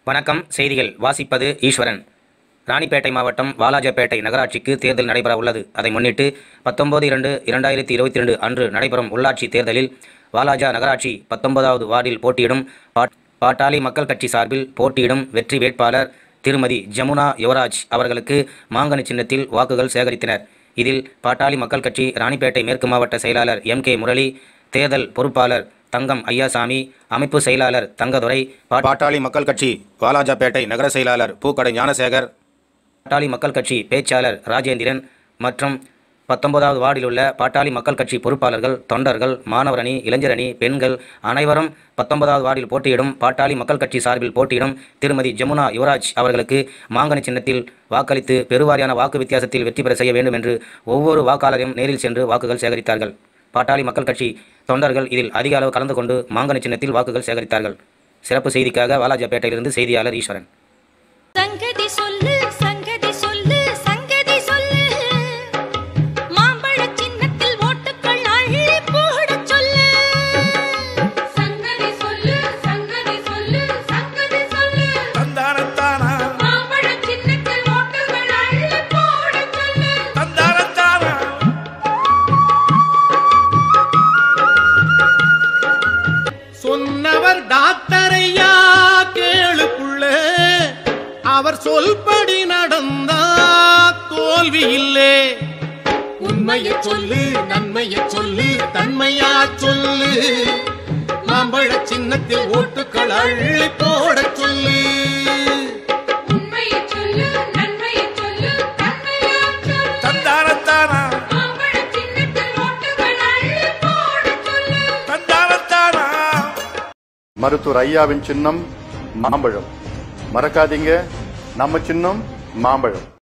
வணக்கம் செய்திகள் வாசிப்பது ஈஸ்வரன் ராணிப்பேட்டை மாவட்டம் வாலாஜாப்பேட்டை நகராட்சிக்கு தேர்தல் நடைபெற உள்ளது அதை முன்னிட்டு பத்தொன்பது இரண்டு இரண்டாயிரத்தி இருபத்தி ரெண்டு அன்று நடைபெறும் உள்ளாட்சி தேர்தலில் வாலாஜா நகராட்சி பத்தொன்பதாவது வார்டில் போட்டியிடும் பாட்- பாட்டாளி மக்கள் கட்சி சார்பில் போட்டியிடும் வெற்றி வேட்பாளர் திருமதி ஜமுனா யுவராஜ் அவர்களுக்கு மாங்கனி சின்னத்தில் வாக்குகள் சேகரித்தனர் இதில் பாட்டாளி மக்கள் கட்சி ராணிப்பேட்டை மேற்கு மாவட்ட செயலாளர் எம் கே முரளி தேர்தல் பொறுப்பாளர் தங்கம் ஐயாசாமி அமைப்பு செயலாளர் தங்கதுரை பாட்டாளி மக்கள் கட்சி வாலாஜாப்பேட்டை நகர செயலாளர் பூக்கடை ஞானசேகர் பாட்டாளி மக்கள் கட்சி பேச்சாளர் ராஜேந்திரன் மற்றும் பத்தொன்பதாவது வார்டில் உள்ள பாட்டாளி மக்கள் கட்சி பொறுப்பாளர்கள் தொண்டர்கள் மாணவர் அணி இளைஞர் அணி பெண்கள் அனைவரும் பத்தொன்பதாவது வார்டில் போட்டியிடும் பாட்டாளி மக்கள் கட்சி சார்பில் போட்டியிடும் திருமதி ஜமுனா யுவராஜ் அவர்களுக்கு மாங்கனி சின்னத்தில் வாக்களித்து பெருவாரியான வாக்கு வித்தியாசத்தில் வெற்றி பெற செய்ய வேண்டும் என்று ஒவ்வொரு வாக்காளரையும் நேரில் சென்று வாக்குகள் சேகரித்தார்கள் பாட்டாளி மக்கள் கட்சி தொண்டர்கள் இதில் அதிக அளவு கலந்து கொண்டு மாங்கனி சின்னத்தில் வாக்குகள் சேகரித்தார்கள் சிறப்பு செய்திக்காக வாலாஜாப்பேட்டையிலிருந்து செய்தியாளர் ஈஸ்வரன் சங்கதி சொல்லு சங்கதி சொல்லு சங்கதி சொல்லு மாம்பழ சின்னத்தில் ஓட்டுக்கள் அள்ளி போடச் சொல்லு சங்கதி சொல்லு சங்கதி சொல்லு சங்கதி சொல்லு தந்தானத்தானா மாம்பழ சின்னத்தில் ஓட்டுக்கள் அள்ளி போடச் சொல்லு தந்தானத்தானா சொன்னவர் டாக்டர் ஐயா கேளு புள்ள அவர் சொல்படி நடந்தா தோல்வி இல்லே உண்மையை சொல்லு நன்மையை சொல்லு தன்மையா சொல்லு மாம்பழ சின்னத்தில் ஓட்டுக்கள் அள்ளி போடச் சொல்லு உண்மையை சொல்லு நன்மையை சொல்லு தன்மையா சொல்லு தந்தானத்தானா மாம்பழ சின்னத்தில் ஓட்டுக்கள் அள்ளி போடச் சொல்லு தந்தானத்தானா மருத்துவர் ஐயாவின் சின்னம் மாம்பழம் மறக்காதீங்க நம்ம சின்னம் மாம்பழம்